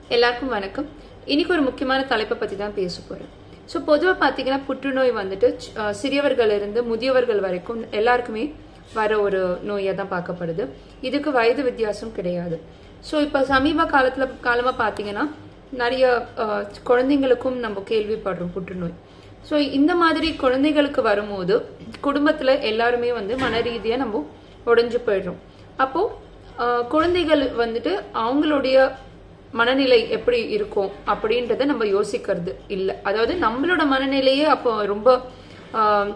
எல்லாருக்கும் வணக்கம் இன்னைக்கு ஒரு முக்கியமான தலைப்பை பத்தி தான் பேச போறேன் ஸோ பொதுவாக பார்த்தீங்கன்னா புற்றுநோய் வந்துட்டு அஹ், சிறியவர்கள் இருந்து முதியவர்கள் வரைக்கும் எல்லாருக்குமே வர ஒரு நோயாக தான் பார்க்கப்படுது இதுக்கு வயது வித்தியாசம் கிடையாது ஸோ இப்போ சமீப காலத்துல காலமா பார்த்தீங்கன்னா நிறைய அஹ், குழந்தைங்களுக்கும் நம்ம கேள்விப்படுறோம் புற்றுநோய் ஸோ இந்த மாதிரி குழந்தைகளுக்கு வரும்போது குடும்பத்துல எல்லாருமே வந்து மன ரீதியா நம்ம உடைஞ்சு போயிடுறோம் அப்போ ஆஹ், குழந்தைகள் வந்துட்டு அவங்களுடைய மனநிலை எப்படி இருக்கும் அப்படின்றத நம்ம யோசிக்கிறது இல்லை அதாவது நம்மளோட மனநிலையே அப்போ ரொம்ப ஆஹ்,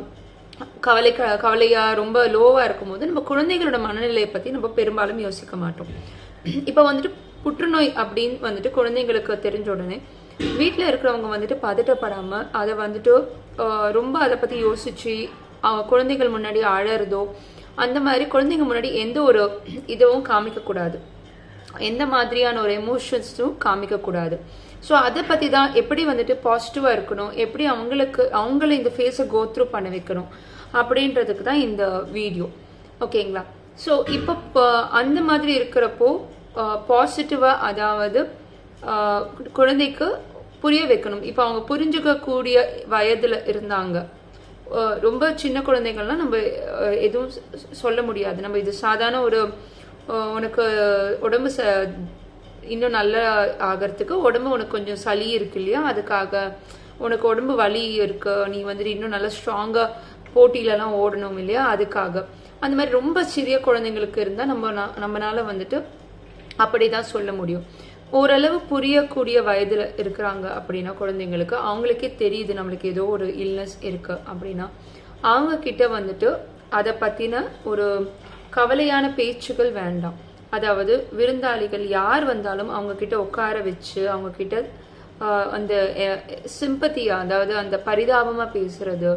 கவலை கவலையா ரொம்ப லோவா இருக்கும்போது நம்ம குழந்தைகளோட மனநிலையை பத்தி நம்ம பெரும்பாலும் யோசிக்க மாட்டோம் இப்போ வந்துட்டு புற்றுநோய் அப்படின்னு வந்துட்டு குழந்தைங்களுக்கு தெரிஞ்ச உடனே வீட்டில் இருக்கிறவங்க வந்துட்டு பதட்டப்படாம அதை வந்துட்டு ஆஹ், ரொம்ப அதை பத்தி யோசிச்சு அவங்க குழந்தைகள் முன்னாடி அழறதோ அந்த மாதிரி குழந்தைங்க முன்னாடி எந்த ஒரு இதுவும் காமிக்க கூடாது எந்த மாதிரியான ஒரு எமோஷன்ஸும் காமிக்க கூடாது ஸோ அதை பத்தி தான் எப்படி வந்துட்டு பாசிட்டிவா இருக்கணும் எப்படி அவங்களுக்கு அவங்கள இந்த ஃபேஸை கோ த்ரூ பண்ண வைக்கணும் அப்படின்றதுக்கு தான் இந்த வீடியோ ஓகேங்களா ஸோ இப்போ ப- அந்த மாதிரி இருக்கிறப்போ பாசிட்டிவா அதாவது ஆஹ், குழந்தைக்கு புரிய வைக்கணும் இப்போ அவங்க புரிஞ்சுக்க கூடிய வயதுல இருந்தாங்க அஹ் ரொம்ப சின்ன குழந்தைகள்லாம் நம்ம அஹ், எதுவும் சொ- சொ- சொல்ல முடியாது நம்ம இது சாதாரண ஒரு அஹ், உனக்கு உடம்பு ச இன்னும் நல்லா ஆகிறதுக்கு உடம்பு உனக்கு கொஞ்சம் சளி இருக்கு இல்லையா அதுக்காக உனக்கு உடம்பு வலி இருக்கு நீ வந்துட்டு இன்னும் நல்லா ஸ்ட்ராங்கா போட்டியிலலாம் ஓடணும் இல்லையா அதுக்காக அந்த மாதிரி ரொம்ப சிறிய குழந்தைங்களுக்கு இருந்தா நம்ம நா- நம்மனால வந்துட்டு அப்படிதான் சொல்ல முடியும் ஓரளவு புரியக்கூடிய வயதுல இருக்கிறாங்க அப்படின்னா குழந்தைங்களுக்கு அவங்களுக்கே தெரியுது நம்மளுக்கு ஏதோ ஒரு இல்னஸ் இருக்கு அப்படின்னா அவங்க கிட்ட வந்துட்டு அதை பத்தின ஒரு கவலையான பேச்சுகள் வேண்டாம் அதாவது விருந்தாளிகள் யார் வந்தாலும் அவங்க கிட்ட உட்கார வச்சு அவங்க கிட்ட ஆஹ், அந்த சிம்பத்தியா அதாவது அந்த பரிதாபமா பேசுறது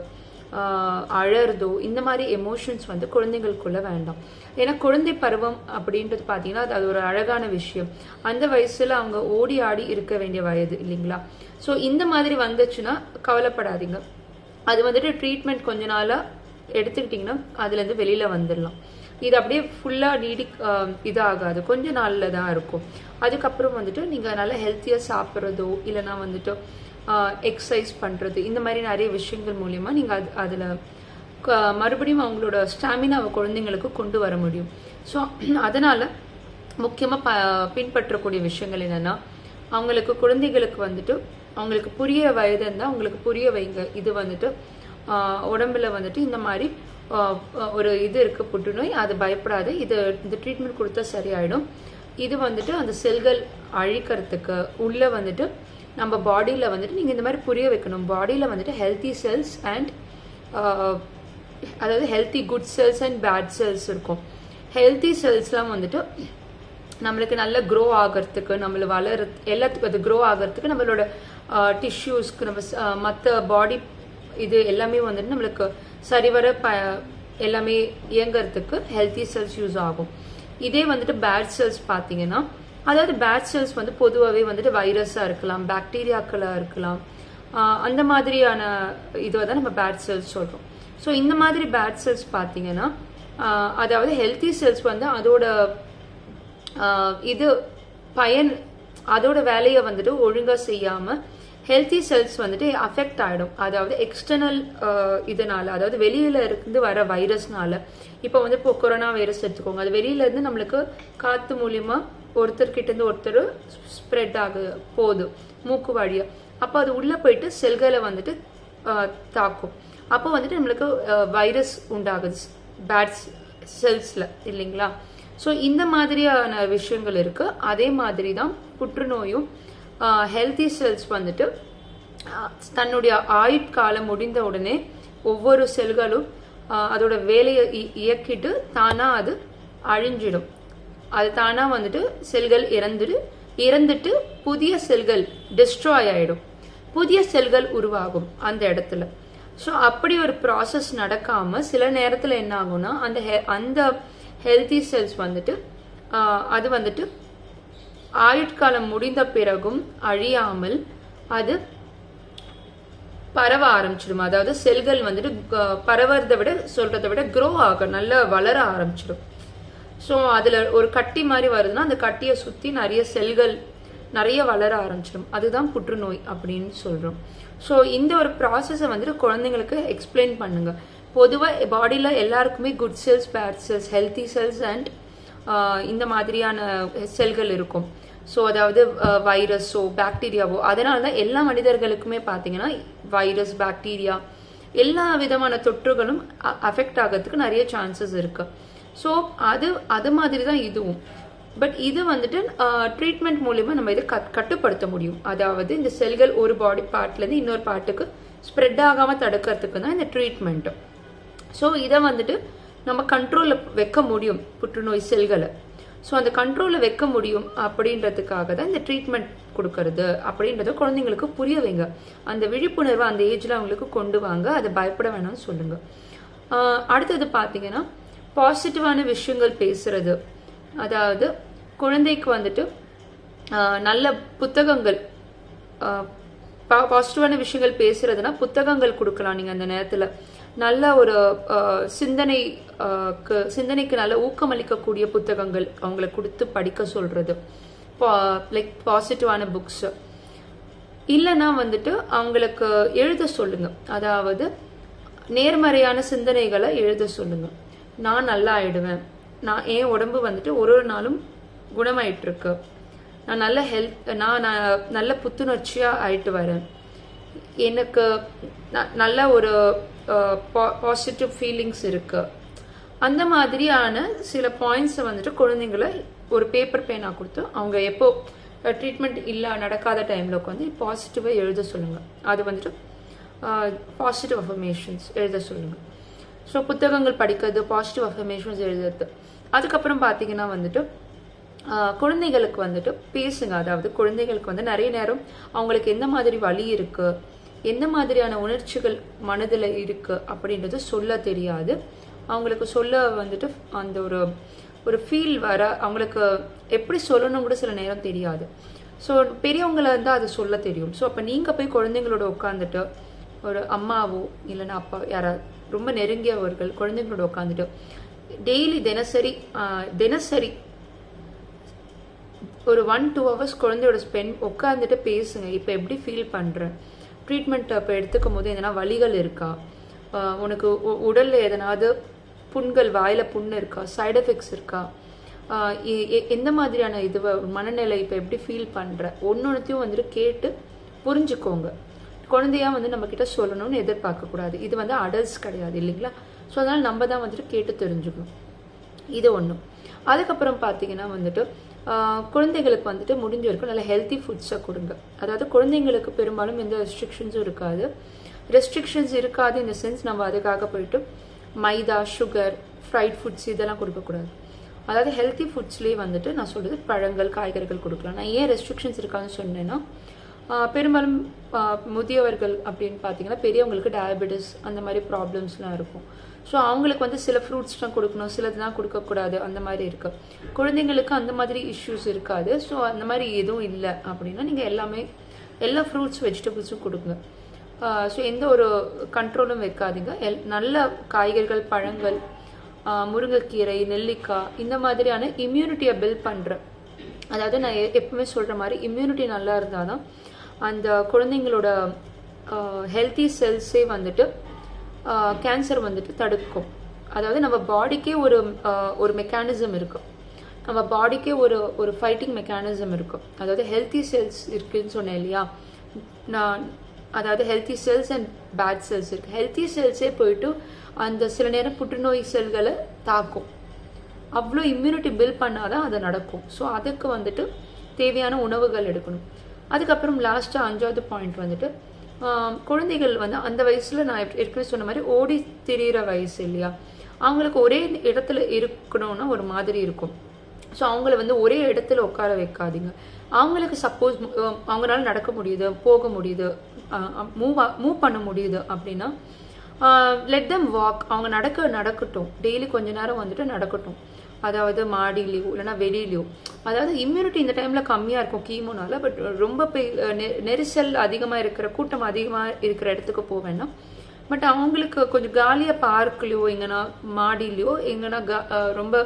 ஆஹ் அழறதோ இந்த மாதிரி எமோஷன்ஸ் வந்து குழந்தைகளுக்குள்ள வேண்டாம் ஏன்னா குழந்தை பருவம் அப்படின்றது பார்த்தீங்கன்னா அது அது ஒரு அழகான விஷயம் அந்த வயசுல அவங்க ஓடி ஆடி இருக்க வேண்டிய வயது இல்லைங்களா ஸோ இந்த மாதிரி வந்துச்சுன்னா கவலைப்படாதீங்க அது வந்துட்டு ட்ரீட்மெண்ட் கொஞ்ச நாளா எடுத்துக்கிட்டிங்கன்னா அதுலேருந்து வெளியில வந்துடலாம் இது அப்படியே ஃபுல்லா நீடி ஆஹ் இதாகாது கொஞ்ச நாள்ல தான் இருக்கும் அதுக்கப்புறம் வந்துட்டு நீங்க நல்லா ஹெல்த்தியா சாப்பிட்றதோ இல்லைன்னா வந்துட்டு எக்ஸசைஸ் பண்றது இந்த மாதிரி நிறைய விஷயங்கள் மூலியமா நீங்க அது அதுல க- மறுபடியும் அவங்களோட ஸ்டாமினாவை குழந்தைங்களுக்கு கொண்டு வர முடியும் ஸோ அதனால முக்கியமா ப பின்பற்றக்கூடிய விஷயங்கள் என்னன்னா அவங்களுக்கு குழந்தைகளுக்கு வந்துட்டு அவங்களுக்கு புரிய வயது இருந்தால் அவங்களுக்கு புரிய வைங்க இது வந்துட்டு ஆஹ், உடம்புல வந்துட்டு இந்த மாதிரி ஆஹ், ஒரு இது இருக்கு புற்றுநோய் அது பயப்படாது இது இந்த ட்ரீட்மெண்ட் கொடுத்தா சரியாயிடும் இது வந்துட்டு அந்த செல்கள் அழிக்கிறதுக்கு உள்ள வந்துட்டு நம்ம பாடியில வந்துட்டு நீங்க இந்த மாதிரி புரிய வைக்கணும் பாடியில வந்துட்டு ஹெல்த்தி செல்ஸ் அண்ட் அதாவது healthy good cells and bad cells இருக்கும் ஹெல்த்தி செல்ஸ்லாம் வந்துட்டு நம்மளுக்கு நல்ல க்ரோ ஆகிறதுக்கு நம்மள வளர எல்லாத்துக்கும் அது க்ரோ ஆகிறதுக்கு நம்மளோட டிஷ்யூஸ்க்கு நம்ம மற்ற பாடி இது எல்லாமே வந்துட்டு நம்மளுக்கு சரிவர ப எல்லாமே இயங்குறதுக்கு ஹெல்த்தி செல்ஸ் யூஸ் ஆகும் இதே வந்துட்டு பேட் செல்ஸ் பார்த்தீங்கன்னா அதாவது பேட் செல்ஸ் வந்து பொதுவாகவே வந்துட்டு வைரஸாக இருக்கலாம் பாக்டீரியாக்களாக இருக்கலாம் ஆஹ் அந்த மாதிரியான இதை தான் நம்ம பேட் செல்ஸ் சொல்கிறோம் ஸோ இந்த மாதிரி பேட் செல்ஸ் பார்த்தீங்கன்னா ஆஹ் அதாவது ஹெல்த்தி செல்ஸ் வந்து அதோட ஆஹ் இது பயன் அதோட வேலையை வந்துட்டு ஒழுங்கா செய்யாம ஹெல்த்தி செல்ஸ் வந்துட்டு அஃபெக்ட் ஆயிடும் அதாவது எக்ஸ்டர்னல் இதனால அதாவது வெளியில இருந்து வர வைரஸ்னால இப்போ வந்து இப்போ கொரோனா வைரஸ் எடுத்துக்கோங்க அது வெளியில இருந்து நம்மளுக்கு காத்து மூலியமா ஒருத்தர் கிட்ட இருந்து ஒருத்தர் ஸ்ப்ரெட் ஆகு போகுது மூக்கு வழியா அப்போ அது உள்ள போயிட்டு செல்களை வந்துட்டு ஆஹ் தாக்கும் அப்போ வந்துட்டு நம்மளுக்கு வைரஸ் உண்டாகுது பேட் செல்ஸ்ல இல்லைங்களா ஸோ இந்த மாதிரியான விஷயங்கள் இருக்கு அதே மாதிரி தான் புற்றுநோயும் ஹெல்த்தி செல்ஸ் வந்துட்டு ஆஹ், தன்னுடைய ஆயுட்காலம் முடிந்த உடனே ஒவ்வொரு செல்களும் ஆஹ், அதோட வேலையை இ- இயக்கிட்டு தானா அது அழிஞ்சிடும் அது தானா வந்துட்டு செல்கள் இறந்துடு இறந்துட்டு புதிய செல்கள் டிஸ்ட்ராய் ஆயிடும் புதிய செல்கள் உருவாகும் அந்த இடத்துல ஸோ அப்படி ஒரு ப்ராசஸ் நடக்காம சில நேரத்துல என்ன ஆகும்னா அந்த he- அந்த ஹெல்த்தி செல்ஸ் வந்துட்டு ஆஹ், அது வந்துட்டு ஆயுட்காலம் முடிந்த பிறகும் அழியாமல் அது பரவ ஆரம்பிச்சிடும் அதாவது செல்கள் வந்துட்டு க- பரவறதை விட சொல்றதை விட க்ரோ ஆக நல்லா வளர ஆரம்பிச்சிடும் ஸோ அதுல ஒரு கட்டி மாதிரி வருதுன்னா அந்த கட்டியை சுத்தி நிறைய செல்கள் நிறைய வளர ஆரம்பிச்சிடும் அதுதான் புற்றுநோய் அப்படின்னு சொல்றோம் ஸோ இந்த ஒரு ப்ராசஸை வந்துட்டு குழந்தைங்களுக்கு எக்ஸ்பிளைன் பண்ணுங்க பொதுவாக பாடியில் எல்லாருக்குமே good cells bad cells healthy cells and இந்த மாதிரியான செல்கள் இருக்கும் ஸோ அதாவது வைரஸோ பாக்டீரியாவோ அதனால தான் எல்லா மனிதர்களுக்குமே பார்த்தீங்கன்னா வைரஸ் பாக்டீரியா எல்லா விதமான தொற்றுகளும் அஃபெக்ட் ஆகிறதுக்கு நிறைய சான்சஸ் இருக்கு ஸோ அது அது மாதிரி தான் இதுவும் பட் இது வந்துட்டு ட்ரீட்மெண்ட் மூலியமா நம்ம இதை கட் கட்டுப்படுத்த முடியும் அதாவது இந்த செல்கள் ஒரு பாடி பார்ட்லேருந்து இன்னொரு பார்ட்டுக்கு ஸ்ப்ரெட் ஆகாமல் தடுக்கிறதுக்கு தான் இந்த ட்ரீட்மெண்ட் ஸோ இதை வந்துட்டு நம்ம கண்ட்ரோலில் வைக்க முடியும் புற்றுநோய் செல்களை ஸோ அந்த கண்ட்ரோலில் வைக்க முடியும் அப்படின்றதுக்காக தான் இந்த ட்ரீட்மெண்ட் கொடுக்கறது அப்படின்றத குழந்தைங்களுக்கு புரிய வைங்க அந்த விழிப்புணர்வை அந்த ஏஜ்ல அவங்களுக்கு கொண்டு வாங்க அதை பயப்பட வேணாம்னு சொல்லுங்க ஆஹ் அடுத்தது பார்த்தீங்கன்னா பாசிட்டிவான விஷயங்கள் பேசுறது அதாவது குழந்தைக்கு வந்துட்டு ஆஹ் நல்ல புத்தகங்கள் பாசிட்டிவான விஷயங்கள் பேசுறதுனா புத்தகங்கள் கொடுக்கலாம் நீங்க அந்த நேரத்துல நல்ல ஒரு ஆஹ் சிந்தனை ஆஹ் க்கு- சிந்தனைக்கு நல்ல ஊக்கமளிக்கக்கூடிய புத்தகங்கள் அவங்களுக்கு கொடுத்து படிக்க சொல்றது லைக் பாசிட்டிவான புக்ஸ் இல்லைன்னா வந்துட்டு அவங்களுக்கு எழுத சொல்லுங்க அதாவது நேர்மறையான சிந்தனைகளை எழுத சொல்லுங்க நான் நல்லா ஆயிடுவேன் நான் என் உடம்பு வந்துட்டு ஒரு ஒரு நாளும் குணமாயிட்டு இருக்கு நான் நல்ல ஹெல்த் நான் நான் நல்ல புத்துணர்ச்சியா ஆயிட்டு வரேன் எனக்கு ந- நல்ல ஒரு பாசிட்டிவ் ஃபீலிங்ஸ் இருக்கு அந்த மாதிரியான சில பாயிண்ட்ஸை வந்துட்டு குழந்தைங்களை ஒரு பேப்பர் பேனா கொடுத்து அவங்க எப்போ ட்ரீட்மெண்ட் இல்லை நடக்காத டைமில் உட்காந்து பாசிட்டிவாக எழுத சொல்லுங்க அது வந்துட்டு பாசிட்டிவ் அஃபர்மேஷன்ஸ் எழுத சொல்லுங்க ஸோ புத்தகங்கள் படிக்கிறது பாசிட்டிவ் அஃபர்மேஷன்ஸ் எழுதுறது அதுக்கப்புறம் பார்த்தீங்கன்னா வந்துட்டு ஆஹ் குழந்தைகளுக்கு வந்துட்டு பேசுங்க அதாவது குழந்தைகளுக்கு வந்து நிறைய நேரம் அவங்களுக்கு எந்த மாதிரி வலி இருக்கு எந்த மாதிரியான உணர்ச்சிகள் மனதில் இருக்கு அப்படின்றது சொல்ல தெரியாது அவங்களுக்கு சொல்ல வந்துட்டு அந்த ஒரு ஒரு ஃபீல் வர அவங்களுக்கு எப்படி சொல்லணும் கூட சில நேரம் தெரியாது ஸோ பெரியவங்கள இருந்தால் அது சொல்ல தெரியும் ஸோ அப்போ நீங்கள் போய் குழந்தைங்களோட உட்காந்துட்டு ஒரு அம்மாவோ இல்லைன்னா அப்பா யாராவது ரொம்ப நெருங்கியவர்கள் குழந்தைங்களோட உட்காந்துட்டு டெய்லி தினசரி ஆஹ் தினசரி ஒரு ஒன் டூ ஹவர்ஸ் குழந்தையோட ஸ்பெண்ட் உட்காந்துட்டு பேசுங்க இப்போ எப்படி ஃபீல் பண்ணுறேன் ட்ரீட்மெண்ட் இப்போ எடுத்துக்கும் போது எதனா வலிகள் இருக்கா ஆஹ் உனக்கு உ- உடல்ல எதனாவது புண்கள் வாயில புண்ணு இருக்கா சைடு எஃபெக்ட்ஸ் இருக்கா ஆஹ் எ- எ- எந்த மாதிரியான இது மனநிலை இப்போ எப்படி ஃபீல் பண்ற ஒன்னொன்னுத்தையும் வந்துட்டு கேட்டு புரிஞ்சுக்கோங்க குழந்தையா வந்து நம்ம கிட்ட சொல்லணும்னு எதிர்பார்க்க கூடாது இது வந்து அடல்ட்ஸ் கிடையாது இல்லைங்களா ஸோ அதனால நம்ம தான் வந்துட்டு கேட்டு தெரிஞ்சுக்கணும் இது ஒன்றும் அதுக்கப்புறம் பார்த்தீங்கன்னா வந்துட்டு ஆஹ், குழந்தைகளுக்கு வந்துட்டு முடிஞ்ச வரைக்கும் நல்ல ஹெல்த்தி ஃபுட்ஸை கொடுங்க அதாவது குழந்தைங்களுக்கு பெரும்பாலும் எந்த ரெஸ்ட்ரிக்ஷன்ஸும் இருக்காது ரெஸ்ட்ரிக்ஷன்ஸ் இருக்காது இந்த சென்ஸ் நம்ம அதுக்காக போயிட்டு மைதா சுகர் ஃப்ரைட் ஃபுட்ஸ் இதெல்லாம் கொடுக்கக்கூடாது அதாவது ஹெல்த்தி ஃபுட்ஸ்லேயே வந்துட்டு நான் சொல்றது பழங்கள் காய்கறிகள் கொடுக்கலாம் நான் ஏன் ரெஸ்ட்ரிக்ஷன்ஸ் இருக்கான்னு சொன்னேன்னா ஆஹ் பெரும்பாலும் ஆஹ் முதியவர்கள் அப்படின்னு பார்த்தீங்கன்னா பெரியவங்களுக்கு டயபெட்டிஸ் அந்த மாதிரி ப்ராப்ளம்ஸ்லாம் இருக்கும் ஸோ அவங்களுக்கு வந்து சில ஃப்ரூட்ஸ் தான் கொடுக்கணும் சிலதுலாம் கொடுக்கக்கூடாது அந்த மாதிரி இருக்கு குழந்தைங்களுக்கு அந்த மாதிரி இஷ்யூஸ் இருக்காது ஸோ அந்த மாதிரி எதுவும் இல்லை அப்படின்னா நீங்கள் எல்லாமே எல்லா ஃப்ரூட்ஸ் வெஜிடபிள்ஸும் கொடுங்க ஸோ எந்த ஒரு கண்ட்ரோலும் வைக்காதீங்க எல் நல்ல காய்கறிகள் பழங்கள் ஆஹ் முருங்கைக்கீரை நெல்லிக்காய் இந்த மாதிரியான இம்யூனிட்டியை பில்ட் பண்ணுற அதாவது நான் எ- எப்பவுமே சொல்ற மாதிரி இம்யூனிட்டி நல்லா இருந்தாதான் அந்த குழந்தைங்களோட ஹெல்த்தி செல்ஸே வந்துட்டு கேன்சர் வந்துட்டு தடுக்கும் அதாவது நம்ம பாடிக்கே ஒரு ஆஹ், ஒரு மெக்கானிசம் இருக்கு நம்ம பாடிக்கே ஒரு ஒரு ஃபைட்டிங் மெக்கானிசம் இருக்கும் அதாவது ஹெல்த்தி செல்ஸ் இருக்குன்னு சொன்னேன் இல்லையா நான் அதாவது healthy cells and bad cells இருக்கு ஹெல்த்தி செல்ஸே போயிட்டு அந்த சில நேரம் புற்றுநோய் செல்களை தாக்கும் அவ்வளோ இம்யூனிட்டி பில்ட் பண்ணாதான் அது நடக்கும் ஸோ அதுக்கு வந்துட்டு தேவையான உணவுகள் எடுக்கணும் அதுக்கப்புறம் லாஸ்ட்டாக அஞ்சாவது பாயிண்ட் வந்துட்டு ஆம், குழந்தைகள் வந்து அந்த வயசுல நான் ஏற்க- ஏற்கனவே சொன்ன மாதிரி ஓடி திரியிற வயசு இல்லையா அவங்களுக்கு ஒரே இடத்துல இருக்கணும்னா ஒரு மாதிரி இருக்கும் ஸோ அவங்கள வந்து ஒரே இடத்துல உட்கார வைக்காதீங்க அவங்களுக்கு சப்போஸ் அவங்களால நடக்க முடியுது போக முடியுது மூவ் மூவ் பண்ண முடியுது அப்படின்னா லெட் தம் வாக் அவங்க நடக்க நடக்கட்டும் டெய்லி கொஞ்ச நேரம் வந்துட்டு நடக்கட்டும் அதாவது மாடிலையோ இல்லைன்னா வெளியிலையோ அதாவது இம்யூனிட்டி இந்த டைம்ல கம்மியா இருக்கும் கீமோனால பட் ரொம்ப பெய்- நெ- நெரிசல் அதிகமா இருக்கிற கூட்டம் அதிகமா இருக்கிற இடத்துக்கு போவேன்னா பட் அவங்களுக்கு கொஞ்சம் காலியா பார்க்லயோ எங்கன்னா மாடிலையோ எங்கன்னா கா- அஹ் ரொம்ப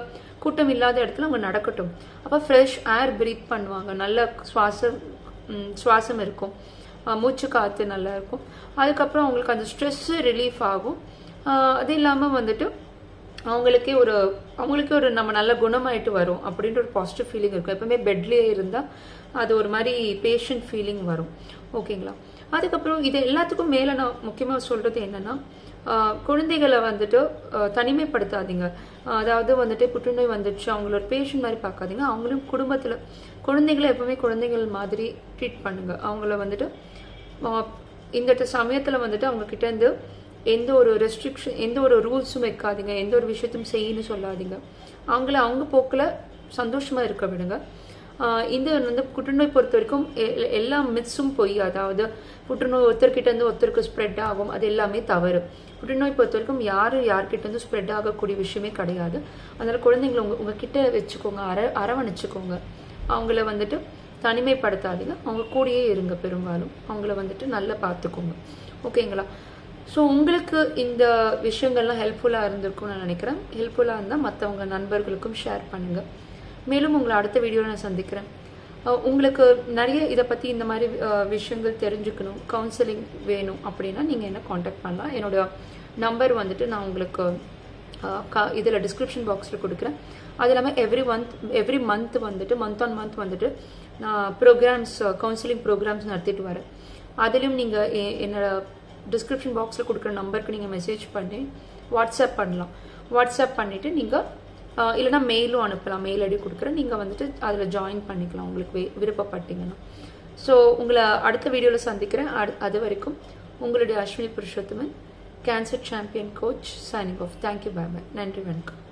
கூட்டம் இல்லாத இடத்துல அவங்க நடக்கட்டும் அப்போ ஃப்ரெஷ் ஏர் பிரீத் பண்ணுவாங்க நல்ல சுவாசம் ம், சுவாசம் இருக்கும் அஹ், மூச்சு காற்று நல்லா இருக்கும் அதுக்கப்புறம் அவங்களுக்கு அந்த ஸ்ட்ரெஸ்ஸு ரிலீஃப் ஆகும் அஹ், அது இல்லாமல் வந்துட்டு அவங்களுக்கே ஒரு அவங்களுக்கே ஒரு நம்ம நல்ல குணமாயிட்டு வரும் அப்படின்ற ஒரு பாசிட்டிவ் ஃபீலிங் இருக்கும் எப்பவுமே பெட்லேயே இருந்தால் அது ஒரு மாதிரி பேஷண்ட் ஃபீலிங் வரும் ஓகேங்களா அதுக்கப்புறம் இது எல்லாத்துக்கும் மேலே நான் முக்கியமாக சொல்கிறது என்னன்னா ஆஹ் குழந்தைகளை வந்துட்டு ஆஹ் தனிமைப்படுத்தாதீங்க ஆஹ் அதாவது வந்துட்டு புற்றுநோய் வந்துடுச்சு அவங்கள ஒரு பேஷண்ட் மாதிரி பார்க்காதீங்க அவங்களும் குடும்பத்தில் குழந்தைகளை எப்பவுமே குழந்தைகள் மாதிரி ட்ரீட் பண்ணுங்க அவங்கள வந்துட்டு ஆஹ் இந்த சமயத்தில் வந்துட்டு அவங்க கிட்ட இருந்து எந்த ஒரு ரெஸ்ட்ரிக்ஷன் எந்த ஒரு ரூல்ஸும் வைக்காதீங்க எந்த ஒரு விஷயத்தையும் செய்யணும்னு சொல்லாதீங்க அவங்கள அவங்க போக்கில் சந்தோஷமா இருக்க விடுங்க ஆஹ் இந்த வந்து புற்றுநோய் பொறுத்த வரைக்கும் எ- எ- எல்லா மித்ஸும் பொய் அதாவது புற்றுநோய் ஒருத்தர்கிட்ட இருந்து ஒருத்தருக்கு ஸ்ப்ரெட் ஆகும் அது எல்லாமே தவறு புற்றுநோய் பொறுத்த வரைக்கும் யாரு யார்கிட்ட இருந்து ஸ்ப்ரெட் ஆகக்கூடிய விஷயமே கிடையாது அதனால குழந்தைங்களை உங்க உங்ககிட்ட வச்சுக்கோங்க அர அரவணைச்சுக்கோங்க அவங்கள வந்துட்டு தனிமைப்படுத்தாதீங்க அவங்க கூடயே இருங்க பெரும்பாலும் அவங்கள வந்துட்டு நல்லா பார்த்துக்கோங்க ஓகேங்களா ஸோ உங்களுக்கு இந்த விஷயங்கள்லாம் ஹெல்ப்ஃபுல்லாக இருந்திருக்கும்னு நான் நினைக்கிறேன் ஹெல்ப்ஃபுல்லாக இருந்தால் மற்றவங்க நண்பர்களுக்கும் ஷேர் பண்ணுங்கள் மேலும் உங்களை அடுத்த வீடியோவில் நான் சந்திக்கிறேன் அஹ் உங்களுக்கு நிறைய இதை பற்றி இந்த மாதிரி அஹ், விஷயங்கள் தெரிஞ்சுக்கணும் கவுன்சிலிங் வேணும் அப்படின்னா நீங்கள் என்ன காண்டாக்ட் பண்ணலாம் என்னோட நம்பர் வந்துட்டு நான் உங்களுக்கு இதில் டிஸ்கிரிப்ஷன் பாக்ஸில் கொடுக்குறேன் அது இல்லாமல் எவ்ரி மந்த் எவ்ரி மந்த் வந்துட்டு மந்த் ஆன் மந்த் வந்துட்டு நான் ப்ரோக்ராம்ஸ் கவுன்சிலிங் ப்ரோக்ராம்ஸ் நடத்திட்டு வரேன் அதுலேயும் நீங்கள் என்னோட டிஸ்கிரிப்ஷன் பாக்ஸில் கொடுக்குற நம்பருக்கு நீங்கள் மெசேஜ் பண்ணி வாட்ஸ்அப் பண்ணலாம் வாட்ஸ்அப் பண்ணிவிட்டு நீங்கள் இல்லைனா மெயிலும் அனுப்பலாம் மெயில் ஐடி கொடுக்குறேன் நீங்கள் வந்துட்டு அதில் ஜாயின் பண்ணிக்கலாம் உங்களுக்கு வி- விருப்பப்பட்டீங்கன்னா ஸோ உங்களை அடுத்த வீடியோவில் சந்திக்கிறேன் அடு- அது வரைக்கும் உங்களுடைய Ashwini Purushothaman cancer champion coach signing off thank you bye bye நன்றி வணக்கம்